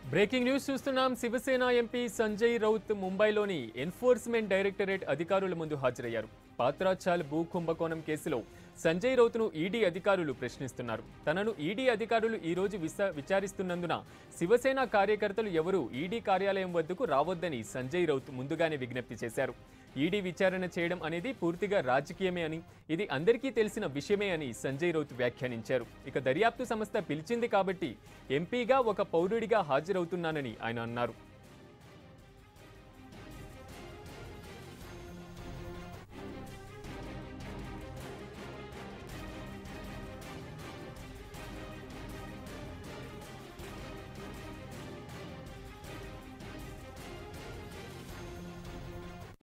breaking news చూస్తున్నాం Shiv Sena MP Sanjay Raut ముంబైలోని enforcement directorate అధికారుల ముందు హాజరయ్యారు పాత్రాచాల్ భూ కుంభకోణం కేసులో సంజయ్ రౌత్ను ఈడీ అధికారులు ప్రశ్నిస్తున్నారు తనను ఈడీ అధికారులు ఈ రోజు విస- విచారిస్తున్నందున శివసేన కార్యకర్తలు ఎవరూ ఈడీ కార్యాలయం వద్దకు రావద్దని సంజయ్ రౌత్ ముందుగానే విజ్ఞప్తి చేశారు ఈడీ విచారణ చేయడం అనేది పూర్తిగా రాజకీయమే అని ఇది అందరికీ తెలిసిన విషయమే అని సంజయ్ రౌత్ వ్యాఖ్యానించారు ఇక దర్యాప్తు సంస్థ పిలిచింది కాబట్టి ఎంపీగా ఒక పౌరుడిగా హాజరవుతున్నానని ఆయన అన్నారు